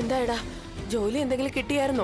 എന്തായടാ ജോലി എന്തെങ്കിലും കിട്ടിയായിരുന്നോ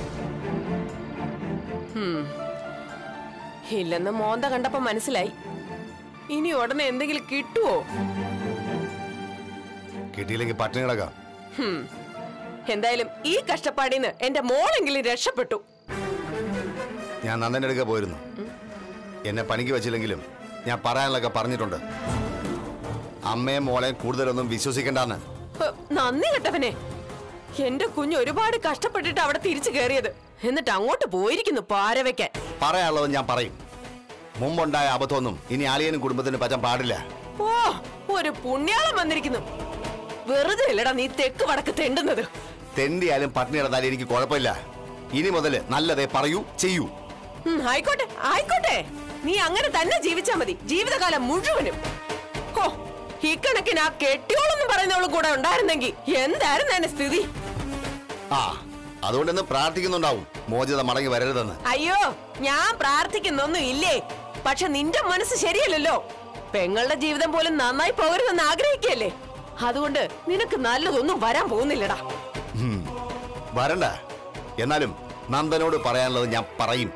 ഹും. ഇല്ലെന്ന് മോന്ത കണ്ടപ്പോ മനസ്സിലായി ഇനി ഉടനെ എന്തെങ്കിലും കിട്ടുവോ കിട്ടിയില്ലെങ്കിൽ പട്ടിണി കിടക്കാം ഹും. എന്തായാലും ഈ കഷ്ടപ്പാടിന്ന് എന്റെ മോളെങ്കിലും രക്ഷപ്പെട്ടു ഞാൻ നന്ദൻ്റെ അടുക്ക പോയിരുന്നു എന്നെ പണിക്ക് വെച്ചില്ലെങ്കിലും ഞാൻ പറയാനുള്ളതൊക്കെ പറഞ്ഞിട്ടുണ്ട് അമ്മയും മോളെയും കൂടുതലൊന്നും വിശ്വസിക്കണ്ടെന്ന് ഹ്, നന്ദി കെട്ടവനെ എന്റെ കുഞ്ഞ് ഒരുപാട് കഷ്ടപ്പെട്ടിട്ട് അവിടെ തിരിച്ചു കയറിയത് എന്നിട്ട് അങ്ങോട്ട് പോയിരിക്കുന്നു പാര വെക്കാൻ പറയാനുള്ളത് ഞാൻ പറയും മുമ്പുണ്ടായ അബദ്ധമൊന്നും ഇനി അളിയനും കുടുംബത്തിന് പറ്റാൻ പാടില്ല ഓ ഒരു പുണ്യാളം വന്നിരിക്കുന്നു വെറുതെ അല്ലടാ നീ തെക്ക് വടക്ക് തെണ്ടുന്നത് തെണ്ടിയാലും പട്ടിണി കിടന്നാലും എനിക്ക് കുഴപ്പമില്ല ഇനി മുതൽ നല്ലതേ പറയൂ ചെയ്യൂ ഉം, ആയിക്കോട്ടെ ആയിക്കോട്ടെ നീ അങ്ങനെ തന്നെ ജീവിച്ചാ മതി ജീവിതകാലം മുഴുവനും ഹോ ഇക്കണക്കിന് ആ കെട്ടിയോളെന്ന് പറയുന്നവളും കൂടെ ഉണ്ടായിരുന്നെങ്കിൽ എന്തായിരുന്നു എന്റെ സ്ഥിതി ആ അതുകൊണ്ടൊന്ന് പ്രാർത്ഥിക്കുന്നുണ്ടാവും മോചിത മടങ്ങി വരരുതെന്ന് അയ്യോ ഞാൻ പ്രാർത്ഥിക്കുന്നൊന്നും ഇല്ലേ പക്ഷെ നിന്റെ മനസ്സ് ശരിയല്ലല്ലോ പെങ്ങളുടെ ജീവിതം പോലും നന്നായി പോകരുതെന്ന് ആഗ്രഹിക്കല്ലേ അതുകൊണ്ട് നിനക്ക് നല്ലതൊന്നും വരാൻ പോകുന്നില്ലടാ ഉം. വരണ്ട എന്നാലും നന്ദനോട് പറയാനുള്ളത് ഞാൻ പറയും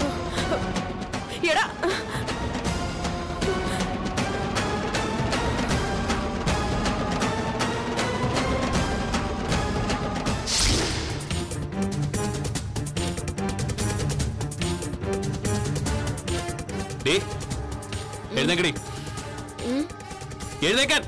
എടാ ഡേ എഴുന്നേക്കടി എഴുന്നേക്കാൻ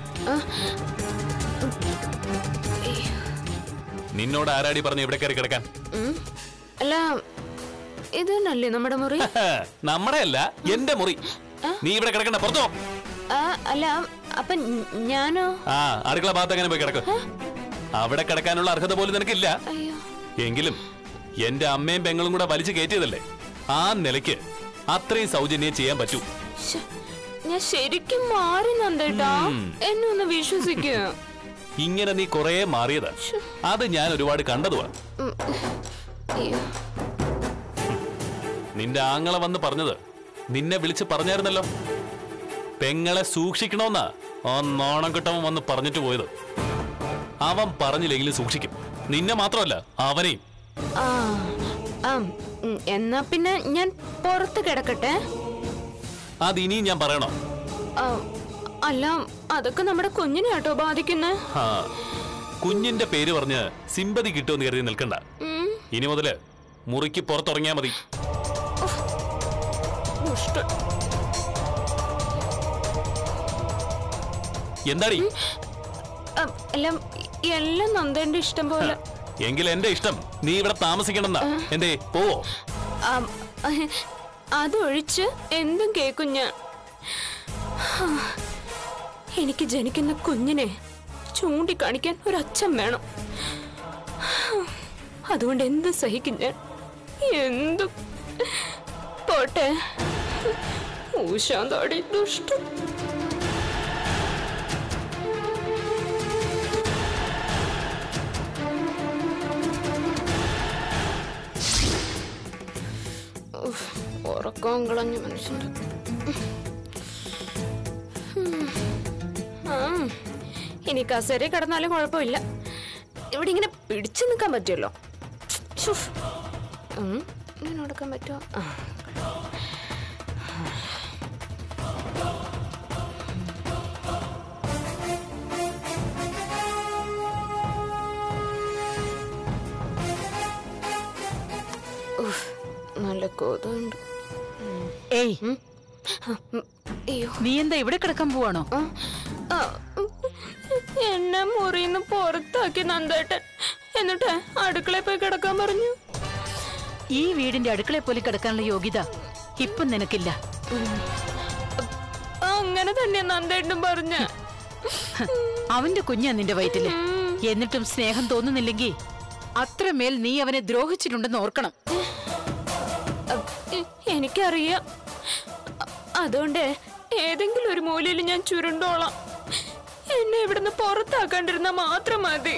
നിന്നോട് ആരാടി പറഞ്ഞു ഇവിടെ കയറി കിടക്കാൻ അല്ല ഇത് തന്നെയല്ലേ നമ്മുടെ മുറി നമ്മുടെ അല്ല എന്റെ മുറി നീ ഇവിടെ കിടക്കണ്ട പുറത്തോ ആ, അല്ല അപ്പൊ ഞ- ഞാനോ ആ അടുക്കള ഭാഗത്ത് അങ്ങനെ പോയി കിടക്ക് അവിടെ കിടക്കാനുള്ള അർഹത പോലും നിനക്കില്ല അയ്യോ എങ്കിലും എന്റെ അമ്മയും പെങ്ങളും കൂടെ വലിച്ചു കയറ്റിയതല്ലേ ആ നിലയ്ക്ക് അത്രയും സൗജന്യം ചെയ്യാൻ പറ്റൂ ശ്ശെ, ഞാൻ ശരിക്കും മാറി നന്ദേട്ടാ എന്നെ ഒന്ന് വിശ്വസിക്കുക ഇങ്ങനെ നീ കുറേ മാറിയതാ അത് ഞാൻ ഒരുപാട് കണ്ടതുവാ അയ്യോ നിന്റെ ആങ്ങളെ വന്ന് പറഞ്ഞത് നിന്നെ വിളിച്ച് പറഞ്ഞായിരുന്നല്ലോ പെങ്ങളെ സൂക്ഷിക്കണമെന്നാ ആ നോണം കിട്ടവൻ വന്ന് പറഞ്ഞിട്ട് പോയത് അവൻ പറഞ്ഞില്ലെങ്കിലും സൂക്ഷിക്കും നിന്നെ മാത്രമല്ല അവനെയും ആ ആ, ഉം, എന്നാ പിന്നെ ഞാൻ പുറത്ത് കിടക്കട്ടെ അത് ഇനിയും ഞാൻ പറയണോ ആ, അല്ല അതൊക്കെ നമ്മുടെ കുഞ്ഞിനെ കേട്ടോ ബാധിക്കുന്നേ ആ കുഞ്ഞിന്റെ പേര് പറഞ്ഞ് സിമ്പതി കിട്ടുമെന്ന് കരുതി നിൽക്കണ്ട ഇനി മുതല് മുറിക്ക് പുറത്തിറങ്ങിയാ മതി എന്താടി അല്ല എല്ലാം നന്ദേന്റെ ഇഷ്ടം പോലെ എങ്കിൽ എന്റെ ഇഷ്ടം നീ ഇവിടെ താമസിക്കണമെന്നാ എന്തേ പോവോ ആ, അതൊഴിച്ച് എന്തും കേക്കും ഞാൻ എനിക്ക് ജനിക്കുന്ന കുഞ്ഞിനെ ചൂണ്ടിക്കാണിക്കാൻ ഒരു അച്ഛൻ വേണം അതുകൊണ്ട് എന്ത് സഹിക്കും ഞാൻ എന്തും പോട്ടെ ഊശാന്താടി ദുഷ്ടം ഉഫ്, ഉറക്കം കളഞ്ഞ മനുഷ്യന്റെ ഉം. ആ, ഇനി കസേര കിടന്നാലും കുഴപ്പമില്ല ഇവിടെ ഇങ്ങനെ പിടിച്ചു നിൽക്കാൻ പറ്റുമല്ലോ ശ്ശുഫ്. ഉം, ഇങ്ങനെ നടക്കാൻ പറ്റുമോ ആ. ഉഫ്, നല്ല കൊതുണ്ട് ഏയ് അയ്യോ നീ എന്താ ഇവിടെ കിടക്കാൻ പോവാണോ ആ, ആ, എന്നെ മുറിന്ന് പുറത്താക്കി നന്ദേട്ടൻ എന്നിട്ട് അടുക്കളയിൽ പോയി കിടക്കാൻ പറഞ്ഞു ഈ വീടിന്റെ അടുക്കളയിൽ പോലും കിടക്കാനുള്ള യോഗ്യത ഇപ്പം നിനക്കില്ല അങ്ങനെ തന്നെ നന്ദേട്ടനും പറഞ്ഞ അവന്റെ കുഞ്ഞാ നിന്റെ വയറ്റില് എന്നിട്ടും സ്നേഹം തോന്നുന്നില്ലെങ്കിൽ അത്രമേൽ നീ അവനെ ദ്രോഹിച്ചിട്ടുണ്ടെന്ന് ഓർക്കണം എനിക്കറിയാം അ- അതുകൊണ്ട് ഏതെങ്കിലും ഒരു മൂലയിൽ ഞാൻ ചുരുണ്ടോളാം എന്നെ ഇവിടുന്ന് പുറത്താക്കാണ്ടിരുന്ന മാത്രം മതി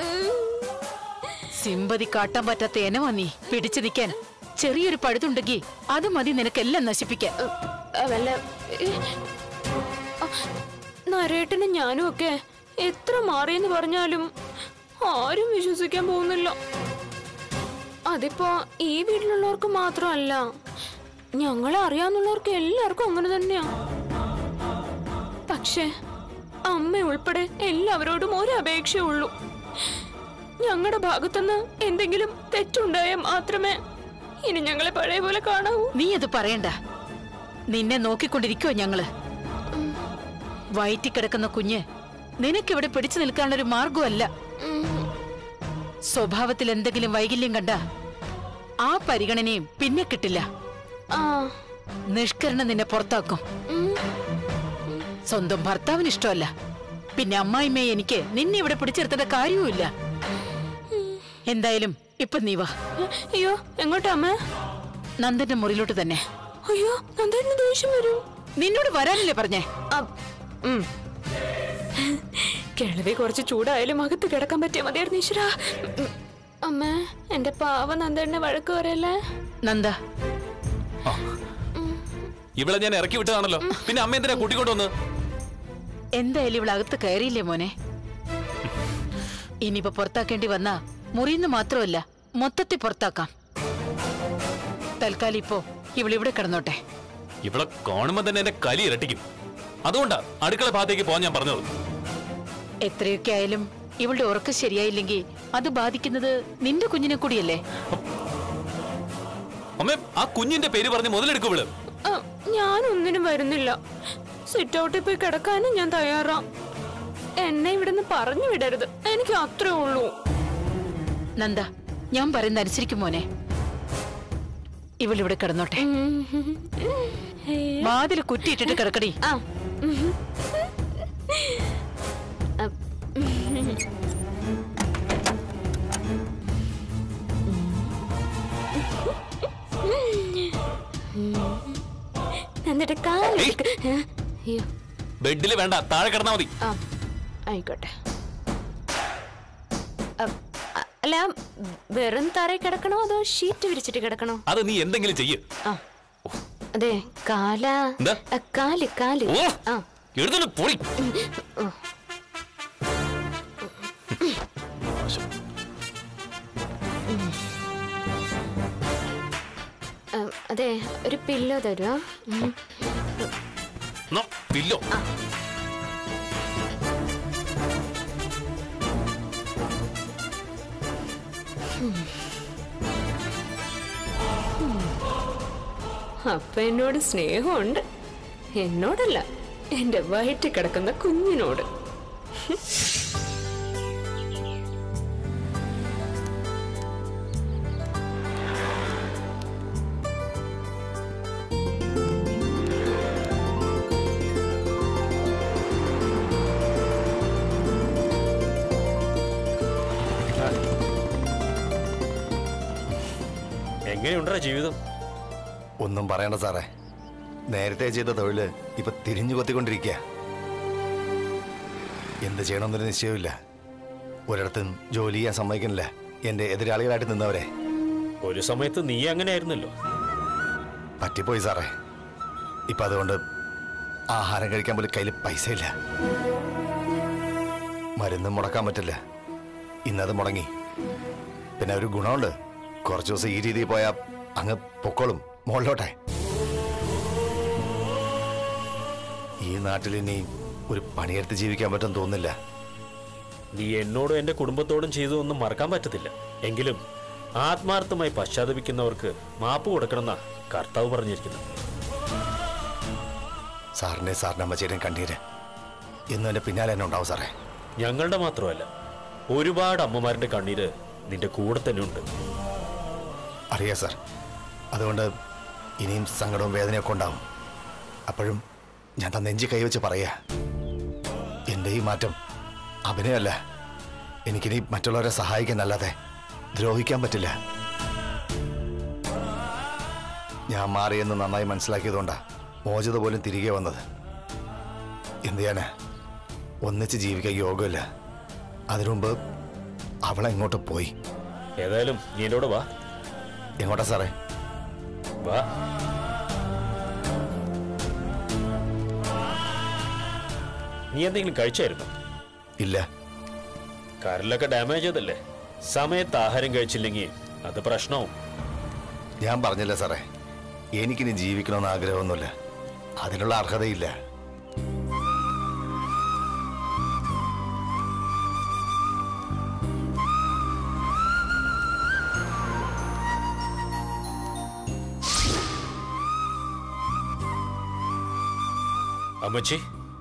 സിമ്പതി കാട്ടാൻ പറ്റാത്ത എനവാ നീ പിടിച്ചു നിൽക്കാൻ ചെറിയൊരു പഴുതുണ്ടെങ്കിൽ അത് മതി നിനക്കെല്ലാം നശിപ്പിക്കാൻ അതല്ല നരേട്ടനും ഞാനും ഒക്കെ എത്ര മാറിയെന്ന് പറഞ്ഞാലും ആരും വിശ്വസിക്കാൻ പോകുന്നില്ല അതിപ്പോ ഈ വീട്ടിലുള്ളവർക്ക് മാത്രമല്ല ഞങ്ങളെ അറിയാവുന്നവർക്ക് എല്ലാവർക്കും അങ്ങനെ തന്നെയാ പക്ഷേ അമ്മ ഉൾപ്പെടെ എല്ലാവരോടും ഒരു അപേക്ഷയേ ഉള്ളൂ ഞങ്ങളുടെ ഭാഗത്തുനിന്ന് എന്തെങ്കിലും തെറ്റുണ്ടായാൽ മാത്രമേ ഇനി ഞങ്ങളെ പഴയ പോലെ കാണാവൂ നീ അത് പറയണ്ട നിന്നെ നോക്കിക്കൊണ്ടിരിക്കുവോ ഞങ്ങള് വയറ്റി കിടക്കുന്ന കുഞ്ഞ് നിനക്കിവിടെ പിടിച്ചു നിൽക്കാനുള്ളൊരു മാർഗമല്ല സ്വഭാവത്തിൽ എന്തെങ്കിലും വൈകല്യം കണ്ട ആ പരിഗണനയും പിന്നെ കിട്ടില്ല ആ നിഷ്കരണം നിന്നെ പുറത്താക്കും ഉം. സ്വന്തം ഭർത്താവിന് ഇഷ്ടമല്ല പിന്നെ അമ്മായിമ്മയെ എനിക്ക് നിന്നെ ഇവിടെ പിടിച്ചെടുത്തേണ്ട കാര്യവുമില്ല എന്തായാലും ഇപ്പൊ നീ വാ അയ്യോ എങ്ങോട്ടാ അമ്മ നന്ദന്റെ മുറിയിലോട്ട് തന്നെ അയ്യോ നന്ദേട്ടന് ദേഷ്യം വരും നിന്നോട് വരാനല്ലേ പറഞ്ഞേ അ- ഉം. കിളവി കുറച്ച് ചൂടായാലും അകത്ത് കിടക്കാൻ പറ്റിയ മതിയായിരുന്നു ഈശ്വരാ ഉം. അമ്മേ എന്റെ പാവ നന്ദേട്ടനെ വഴക്ക് പറയല്ലേ നന്ദ ഇവളെ ഞാൻ ഇറക്കി വിട്ടതാണല്ലോ പിന്നെ അമ്മ എന്തിനാ കൂട്ടിക്കൊണ്ട് വന്ന് എന്തായാലും ഇവിടെ അകത്ത് കയറിയില്ലേ മോനെ ഇനിയിപ്പോ പുറത്താക്കേണ്ടി വന്നാ മുറിയിന്ന് മാത്രമല്ല മൊത്തത്തിൽ പുറത്താക്കാം തൽക്കാലം ഇപ്പോ ഇവളിവിടെ കിടന്നോട്ടെ ഇവളെ കാണുമ്പോ തന്നെ എന്റെ കലി ഇരട്ടിക്കും അതുകൊണ്ടാ അടുക്കള ഭാഗത്തേക്ക് പോകാൻ ഞാൻ പറഞ്ഞത് എത്രയൊക്കെ ആയാലും ഇവളുടെ ഉറക്കം ശരിയായില്ലെങ്കിൽ അത് ബാധിക്കുന്നത് നിന്റെ കുഞ്ഞിനെ കൂടിയല്ലേ അമ്മേ ആ കുഞ്ഞിന്റെ പേര് പറഞ്ഞ് മുതലെടുക്കും ഇവള് അ, ഞാനൊന്നിനും വരുന്നില്ല സിറ്റ് ഔട്ടിൽ പോയി കിടക്കാനും ഞാൻ തയ്യാറാ എന്നെ ഇവിടുന്ന് പറഞ്ഞു വിടരുത് എനിക്ക് അത്രേ ഉള്ളൂ നന്ദ ഞാൻ പറയുന്ന അനുസരിക്കും മോനെ ഇവളിവിടെ കിടന്നോട്ടെ വാതിൽ കുറ്റിയിട്ടിട്ട് കിടക്കടി ആ എന്നിട്ട് കാലെടുക്ക് ഏ? അയ്യോ ബെഡിൽ വേണ്ട താഴെ കിടന്നാ മതി ആ ആയിക്കോട്ടെ അ- അ- അല്ല വെറും തറയിൽ കിടക്കണോ അതോ ഷീറ്റ് വിരിച്ചിട്ട് കിടക്കണോ അത് നീ എന്തെങ്കിലും ചെയ്യ് ആ അതെ കാല എന്താ? അ, കാല് കാല് ഓ ആ എടുത്തോണ്ട് പോയി അ, അതെ ഒരു പില്ലോ തരുമോ പില്ലോ അപ്പൊ എന്നോട് സ്നേഹമുണ്ട് എന്നോടല്ല എന്റെ വയറ്റിൽ കിടക്കുന്ന കുഞ്ഞിനോട് എങ്ങനെയുണ്ടാ ജീവിതം ഒന്നും പറയണ്ട സാറേ നേരത്തെ ചെയ്ത തൊഴില് ഇപ്പൊ തിരിഞ്ഞു കൊത്തിക്കൊണ്ടിരിക്കുക എന്ത് ചെയ്യണമെന്നൊരു നിശ്ചയമില്ല ഒരിടത്തും ജോലി ചെയ്യാൻ സമ്മതിക്കുന്നില്ല എന്റെ എതിരാളികളായിട്ട് നിന്നവരെ ഒരു സമയത്ത് നീ അങ്ങനെയായിരുന്നല്ലോ പറ്റിപ്പോയി സാറേ ഇപ്പൊ അതുകൊണ്ട് ആഹാരം കഴിക്കാൻ പോലും കയ്യിൽ പൈസ ഇല്ല മരുന്നും മുടക്കാൻ പറ്റില്ല ഇന്നത് മുടങ്ങി പിന്നെ ഒരു ഗുണമുണ്ട് കുറച്ച് ദിവസം ഈ രീതിയിൽ പോയാൽ അങ്ങ് പൊക്കോളും മുകളിലോട്ടെ ഈ നാട്ടിൽ ഇനി ഒരു പണിയെടുത്ത് ജീവിക്കാൻ പറ്റും തോന്നുന്നില്ല നീ എന്നോടും എന്റെ കുടുംബത്തോടും ചെയ്തതൊന്നും മറക്കാൻ പറ്റത്തില്ല എങ്കിലും ആത്മാർത്ഥമായി പശ്ചാത്തപിക്കുന്നവർക്ക് മാപ്പ് കൊടുക്കണമെന്നാ കർത്താവ് പറഞ്ഞിരിക്കുന്നത് സാറിനെ സാറിന്റെ അമ്മച്ചേരും കണ്ണീര് ഇന്നും എന്റെ പിന്നാലെ തന്നെ ഉണ്ടാവും സാറേ ഞങ്ങളുടെ മാത്രമല്ല ഒരുപാട് അമ്മമാരുടെ കണ്ണീര് നിന്റെ കൂടെ തന്നെ ഉണ്ട് അറിയാം സാർ അതുകൊണ്ട് ഇനിയും സങ്കടവും വേദനയൊക്കെ ഉണ്ടാവും അപ്പോഴും ഞാൻ തന്നെ നെഞ്ചി കൈവച്ച് പറയാ എൻ്റെ ഈ മാറ്റം അഭിനയമല്ല എനിക്കിനി മറ്റുള്ളവരെ സഹായിക്കാനല്ലാതെ ദ്രോഹിക്കാൻ പറ്റില്ല ഞാൻ മാറിയെന്ന് നന്നായി മനസ്സിലാക്കിയതുകൊണ്ടാ മോചിത പോലും തിരികെ വന്നത് എന്ത് ചെയ്യാനാ ഒന്നിച്ച് ജീവിക്കാൻ യോഗമില്ല അതിനു മുമ്പ് അവളെങ്ങോട്ട് പോയി ഏതായാലും നീ എന്നോട് വാ എങ്ങോട്ടാ സാറേ വാ നീ എന്തെങ്കിലും കഴിച്ചായിരുന്നോ ഇല്ല കരലൊക്കെ ഡാമേജ് ചെയ്തല്ലേ സമയത്ത് ആഹാരം കഴിച്ചില്ലെങ്കിൽ അത് പ്രശ്നവും ഞാൻ പറഞ്ഞില്ല സാറേ എനിക്കിനി ജീവിക്കണമെന്ന് ആഗ്രഹമൊന്നുമില്ല അതിനുള്ള അർഹതയില്ല അമ്മച്ചി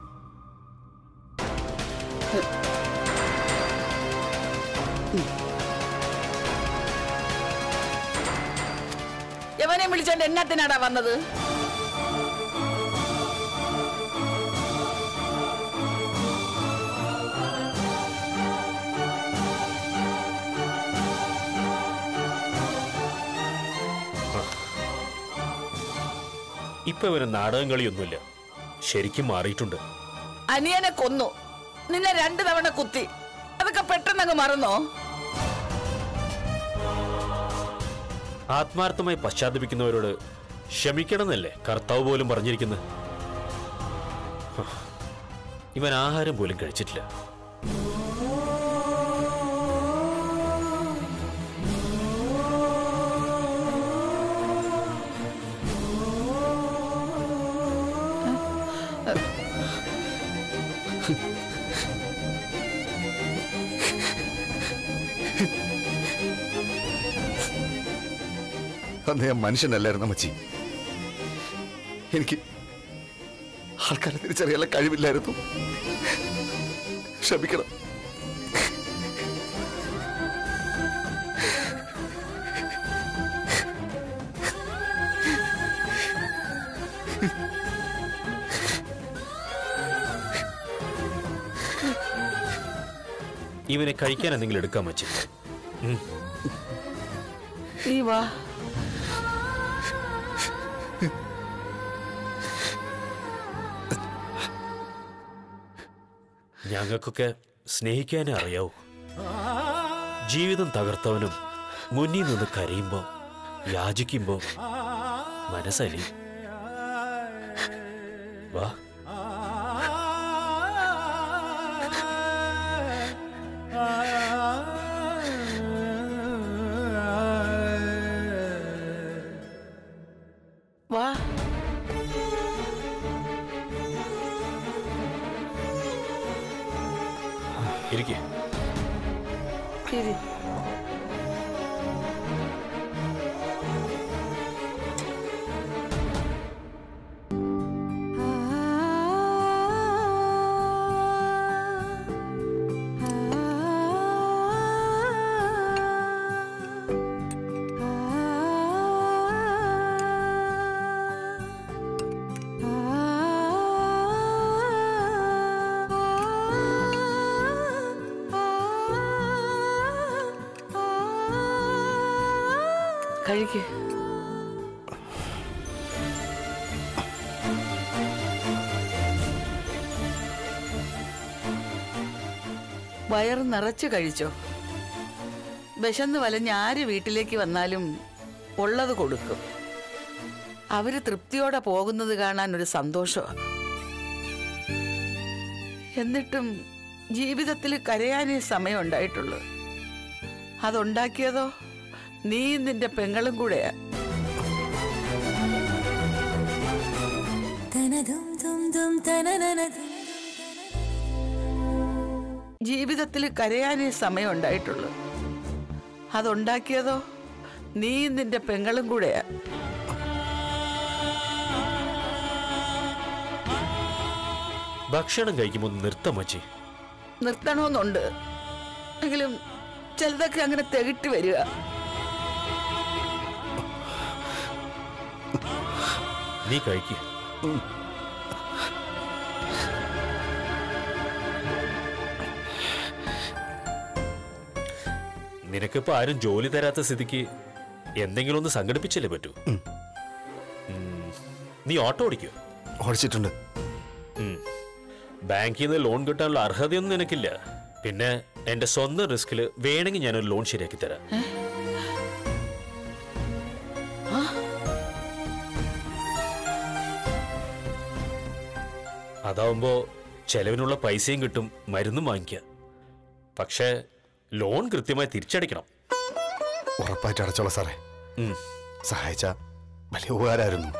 യവനെ വിളിച്ചോണ്ട് എന്നത്തിനാടാ വന്നത് ഇപ്പൊ ഇവന് നാടകം കളിയൊന്നുമില്ല ശരിക്കും മാറിയിട്ടുണ്ട് അനിയനെ കൊന്നു നിന്നെ രണ്ടു തവണ കുത്തി അതൊക്കെ പെട്ടെന്നങ്ങ് മറന്നോ ആത്മാർത്ഥമായി പശ്ചാത്തപിക്കുന്നവരോട് ക്ഷമിക്കണമെന്നല്ലേ കർത്താവ് പോലും പറഞ്ഞിരിക്കുന്നത് ഹ്. ഇവൻ ആഹാരം പോലും കഴിച്ചിട്ടില്ല അന്ന് ഞാൻ മനുഷ്യനല്ലായിരുന്നു അമ്മച്ചി എനിക്ക് ആൾക്കാരെ തിരിച്ചറിയാനുള്ള കഴിവില്ലായിരുന്നു ക്ഷമിക്കണം ഇവനെ കഴിക്കാൻ എന്തെങ്കിലും എടുക്കാൻ വെച്ച് നീ വാ ഞങ്ങൾക്കൊക്കെ സ്നേഹിക്കാനേ അറിയാവൂ ജീവിതം തകർത്തവനും മുന്നിൽ നിന്ന് കരയുമ്പോ യാചിക്കുമ്പോ മനസ്സലി വാ വാ ഇരിക്കേ ഇരി. കഴിക്ക് വയറ് നിറച്ച് കഴിച്ചോ വിശന്ന് വലഞ്ഞ് ആര് വീട്ടിലേക്ക് വന്നാലും ഉള്ളത് കൊടുക്കും അവര് തൃപ്തിയോടെ പോകുന്നത് കാണാൻ ഒരു സന്തോഷമാണ് എന്നിട്ടും ജീവിതത്തിൽ കരയാനേ സമയം ഉണ്ടായിട്ടുള്ളൂ അതുണ്ടാക്കിയതോ നീ നിന്റെ പെങ്ങളും കൂടെയാ ജീവിതത്തിൽ കരയാനേ സമയം ഉണ്ടായിട്ടുള്ളൂ അതുണ്ടാക്കിയതോ നീ നിന്റെ പെങ്ങളും കൂടെയാ ഭക്ഷണം കഴിക്കുമ്പോൾ നിർത്തം വച്ചേ നിർത്തണമെന്നുണ്ട് എങ്കിലും ചിലതൊക്കെ അങ്ങനെ തികട്ടി വരിക നീ കഴിക്ക് നിനക്കിപ്പോ ആരും ജോലി തരാത്ത സ്ഥിതിക്ക് എന്തെങ്കിലും ഒന്ന് സംഘടിപ്പിച്ചല്ലേ പറ്റൂ ഉം. നീ ഓട്ടോ ഓടിക്കോ ഓടിച്ചിട്ടുണ്ട് ബാങ്കിൽ നിന്ന് ലോൺ കിട്ടാനുള്ള അർഹതയൊന്നും നിനക്കില്ല പിന്നെ എന്റെ സ്വന്തം റിസ്കിൽ വേണമെങ്കിൽ ഞാനൊരു ലോൺ ശരിയാക്കി തരാം അതാവുമ്പോ ചെലവിനുള്ള പൈസയും കിട്ടും മരുന്നും വാങ്ങിക്കാം പക്ഷേ ലോൺ കൃത്യമായി തിരിച്ചടയ്ക്കണം ഉറപ്പായിട്ട് അടച്ചോളാം സാറേ ഉം. സഹായിച്ച വലിയ ഉപകാരമായിരുന്നു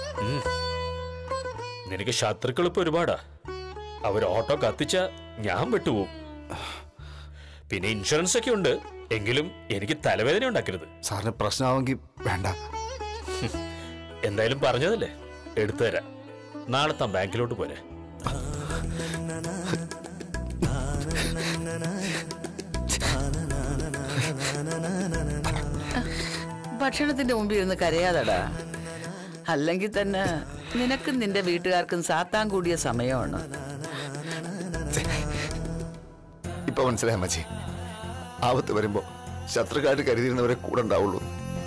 നിനക്ക് ശത്രുക്കൾ ഇപ്പൊ ഒരുപാടാ അവർ ഓട്ടോ കത്തിച്ച ഞാൻ വിട്ടുപോകും പിന്നെ ഇൻഷുറൻസ് ഒക്കെ ഉണ്ട് എങ്കിലും എനിക്ക് തലവേദന ഉണ്ടാക്കരുത് സാറിന് പ്രശ്നമാവെങ്കിൽ വേണ്ട എന്തായാലും പറഞ്ഞതല്ലേ എടുത്തു തരാം നാളെ താൻ ബാങ്കിലോട്ട് പോരെ ഭക്ഷണത്തിന്റെ മുമ്പിൽ ഇരുന്ന് കരയാതടാ അല്ലെങ്കിൽ തന്നെ നിനക്കും നിന്റെ വീട്ടുകാർക്കും സാത്താൻ കൂടിയ സമയമാണ് ഇപ്പൊ മനസ്സിലായ മച്ചി ആപത്ത് വരുമ്പോ ശത്രുക്കായിട്ട് കരുതിയിരുന്നവരെ കൂടെ ഉണ്ടാവുള്ളൂ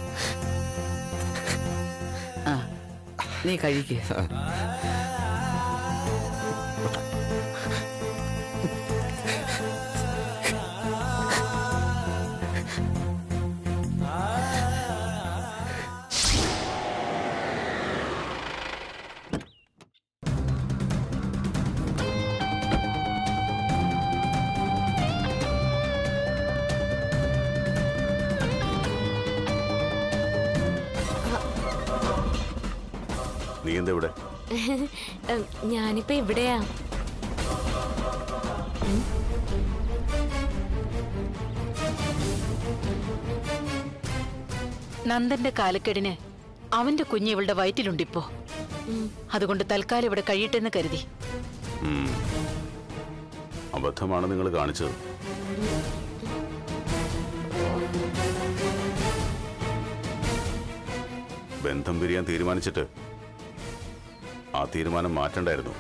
ആ നീ കഴിക്കുക നീ എന്താ ഇവിടെ ഉം, ഞാനിപ്പോ ഇവിടെയാ നന്ദന്റെ കാലക്കെടിന് അവന്റെ കുഞ്ഞ് ഇവളുടെ വയറ്റിലുണ്ടിപ്പോ അതുകൊണ്ട് തൽക്കാലം ഇവിടെ കഴിയട്ടെന്ന് കരുതി ഉം. അബദ്ധമാണ് നിങ്ങൾ കാണിച്ചത് ബന്ധം പിരിയാൻ തീരുമാനിച്ചിട്ട് ആ തീരുമാനം മാറ്റണ്ടായിരുന്നു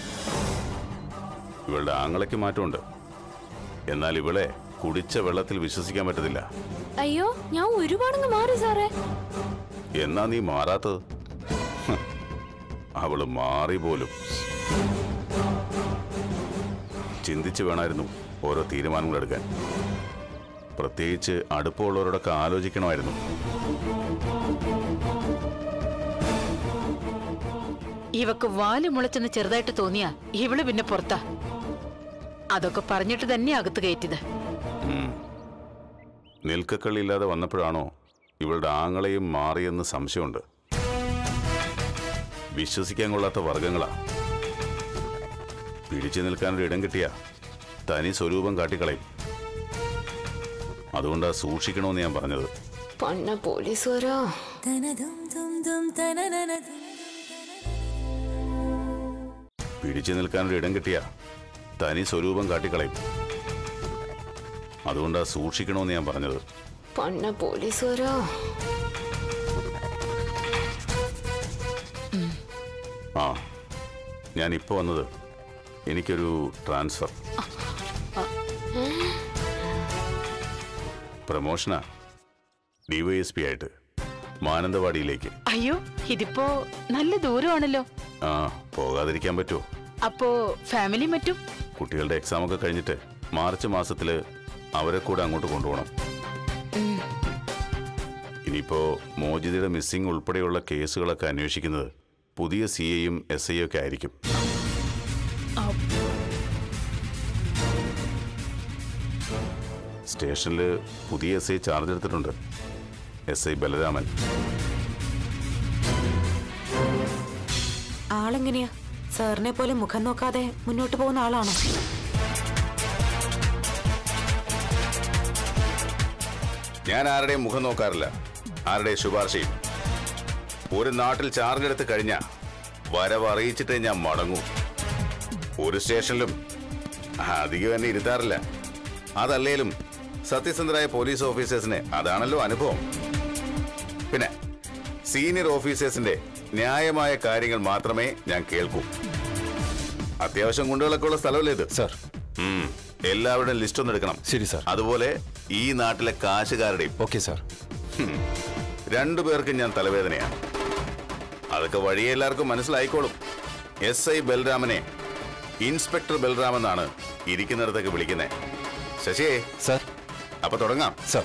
ഇവളുടെ ആങ്ങളയ്ക്ക് മാറ്റമുണ്ട് എന്നാൽ ഇവളെ കുടിച്ച വെള്ളത്തിൽ വിശ്വസിക്കാൻ പറ്റത്തില്ല അയ്യോ ഞാൻ ഒരുപാടങ്ങ് മാറി സാറേ എന്നാ നീ മാറാത്തത് ഹ്. അവള് മാറി പോലും ചിന്തിച്ചു വേണമായിരുന്നു ഓരോ തീരുമാനങ്ങൾ എടുക്കാൻ പ്രത്യേകിച്ച് അടുപ്പമുള്ളവരോടൊക്കെ ആലോചിക്കണമായിരുന്നു ഇവക്ക് വാല് മുളച്ചെന്ന് ചെറുതായിട്ട് തോന്നിയാ ഇവള് പിന്നെ പുറത്താ അതൊക്കെ പറഞ്ഞിട്ട് തന്നെ അകത്ത് കയറ്റിയത് നിൽക്കക്കള്ളില്ലാതെ വന്നപ്പോഴാണോ ഇവളുടെ ആങ്ങളെയും മാറിയെന്ന് സംശയമുണ്ട് വിശ്വസിക്കാൻ കൊള്ളാത്ത വർഗങ്ങളാ പിടിച്ചു നിൽക്കാനൊരു ഇടം കിട്ടിയ തനി സ്വരൂപം കാട്ടിക്കളയും അതുകൊണ്ടാ സൂക്ഷിക്കണമെന്ന് ഞാൻ പറഞ്ഞത് പൊന്ന പോലീസുകാരോ പിടിച്ചു നിൽക്കാനൊരു ഇടം കിട്ടിയ തനി സ്വരൂപം കാട്ടിക്കളയും അതുകൊണ്ടാ സൂക്ഷിക്കണമെന്ന് ഞാൻ പറഞ്ഞത് പൊന്ന പോലീസുകാരോ ആ ഞാൻ ഇപ്പോൾ വന്നത് എനിക്കൊരു ട്രാൻസ്ഫർ പ്രമോഷനാ ഡിവൈഎസ് പി ആയിട്ട് മാനന്തവാടിയിലേക്ക് അയ്യോ ഇതിപ്പോ നല്ല ദൂരമാണല്ലോ ആ പോകാതിരിക്കാൻ പറ്റുമോ അപ്പോ ഫാമിലി മറ്റും കുട്ടികളുടെ എക്സാം ഒക്കെ കഴിഞ്ഞിട്ട് മാർച്ച് മാസത്തിൽ അവരെ കൂടെ അങ്ങോട്ട് കൊണ്ടുപോകണം ഇനിയിപ്പോ മോചിതയുടെ മിസ്സിംഗ് ഉൾപ്പെടെയുള്ള കേസുകളൊക്കെ അന്വേഷിക്കുന്നത് പുതിയ സി എയും എസ് ഐ ഒക്കെ ആയിരിക്കും സ്റ്റേഷനിൽ പുതിയ എസ് ഐ ചാർജ് എടുത്തിട്ടുണ്ട് എസ് ഐ ബലരാമൻ ആളെങ്ങനെയാ സാറിനെ പോലെ മുഖം നോക്കാതെ മുന്നോട്ട് പോകുന്ന ആളാണോ ഞാൻ ആരുടെയും മുഖം നോക്കാറില്ല ആരുടെയും ശുപാർശയും ഒരു നാട്ടിൽ ചാർജ് എടുത്ത് കഴിഞ്ഞ വരവ് അറിയിച്ചിട്ടേ ഞാൻ മടങ്ങൂ ഒരു സ്റ്റേഷനിലും അധികം എന്നെ ഇരുത്താറില്ല അതല്ലേലും സത്യസന്ധരായ പോലീസ് ഓഫീസേഴ്സിന് അതാണല്ലോ അനുഭവം പിന്നെ സീനിയർ ഓഫീസേഴ്സിന്റെ ന്യായമായ കാര്യങ്ങൾ മാത്രമേ ഞാൻ കേൾക്കൂ അത്യാവശ്യം ഗുണ്ടുകളൊക്കെ ഉള്ള സ്ഥലമല്ലേ ഇത് സാർ ഉം. എല്ലാവരുടെയും ലിസ്റ്റ് ഒന്ന് എടുക്കണം ശരി സാർ അതുപോലെ ഈ നാട്ടിലെ കാശുകാരുടെയും ഓക്കെ സാർ രണ്ടു പേർക്കും ഞാൻ തലവേദനയാണ് അതൊക്കെ വഴിയെ എല്ലാവർക്കും മനസ്സിലായിക്കോളും എസ് ഐ ബൽരാമനെ ഇൻസ്പെക്ടർ ബൽറാം എന്നാണ് ഇരിക്കുന്നിടത്തൊക്കെ വിളിക്കുന്നത് ശശിയേ സാർ അപ്പൊ തുടങ്ങാം സാർ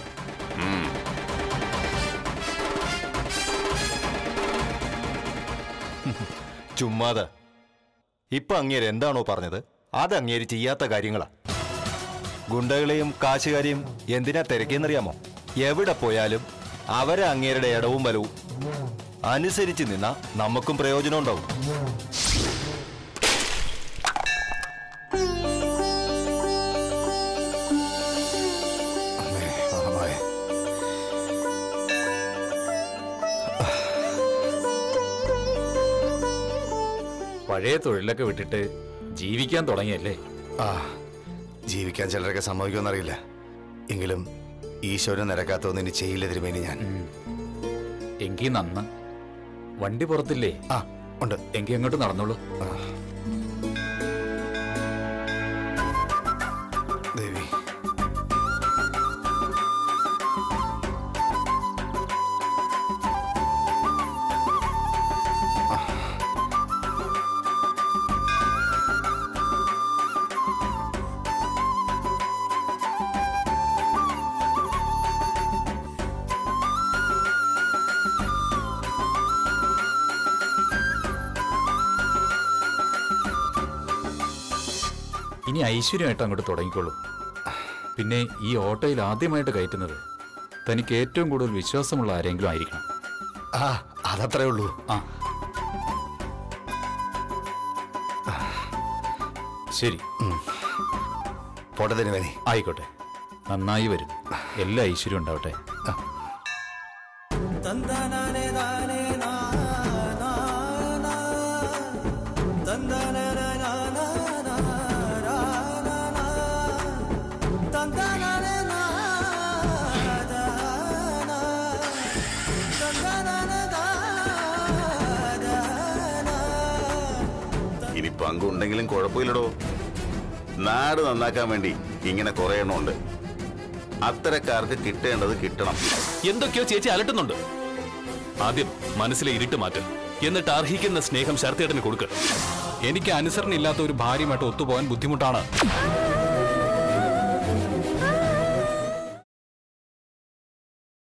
ചുമ്മാതെ ഇപ്പൊ അങ്ങേര് എന്താണോ പറഞ്ഞത് അത് അങ്ങേര് ചെയ്യാത്ത കാര്യങ്ങളാ ഗുണ്ടകളെയും കാശുകാരെയും എന്തിനാ തിരക്കിയെന്നറിയാമോ എവിടെ പോയാലും അവരെ അങ്ങേരുടെ ഇടവും വലവും അനുസരിച്ച് നിന്നാ നമുക്കും പ്രയോജനം ഉണ്ടാവും അമ്മേ, മഹാമായ. പഴയ തൊഴിലൊക്കെ വിട്ടിട്ട് ജീവിക്കാൻ തുടങ്ങിയല്ലേ ആ ജീവിക്കാൻ ചിലരൊക്കെ സമ്മതിക്കുമെന്നറിയില്ല എങ്കിലും ഈശ്വരൻ നിരക്കാത്തൊന്നും ഇനി ചെയ്യില്ല തിരുമേനി ഞാൻ എങ്കി നന്ന് വണ്ടി പുറത്തില്ലേ ആ ഉണ്ട് എങ്കി അങ്ങോട്ട് നടന്നോളൂ ദേവി ഇനി ഐശ്വര്യമായിട്ട് അങ്ങോട്ട് തുടങ്ങിക്കോളൂ പിന്നെ ഈ ഓട്ടോയിൽ ആദ്യമായിട്ട് കയറ്റുന്നത് തനിക്ക് ഏറ്റവും കൂടുതൽ വിശ്വാസമുള്ള ആരെങ്കിലും ആയിരിക്കണം ആ അതത്രേ ഉള്ളൂ ആ ശരി പോട്ടെ തിരുമേനി ആയിക്കോട്ടെ നന്നായി വരും എല്ലാ ഐശ്വര്യം ഉണ്ടാവട്ടെ ഇനി പങ്കുണ്ടെങ്കിലും കുഴപ്പമില്ലടോ നാട് നന്നാക്കാൻ വേണ്ടി ഇങ്ങനെ കുറെ എണ്ണം ഉണ്ട് അത്തരക്കാർക്ക് കിട്ടേണ്ടത് കിട്ടണം എന്തൊക്കെയോ ചേച്ചി അലട്ടുന്നുണ്ട് ആദ്യം മനസ്സിലെ ഇരുട്ട് മാറ്റ് എന്നിട്ട് അർഹിക്കുന്ന സ്നേഹം ശരത്തേട്ടന് കൊടുക്ക് എനിക്ക് അനുസരണ ഇല്ലാത്ത ഒരു ഭാര്യയുമായിട്ട് ഒത്തുപോകാൻ ബുദ്ധിമുട്ടാണ്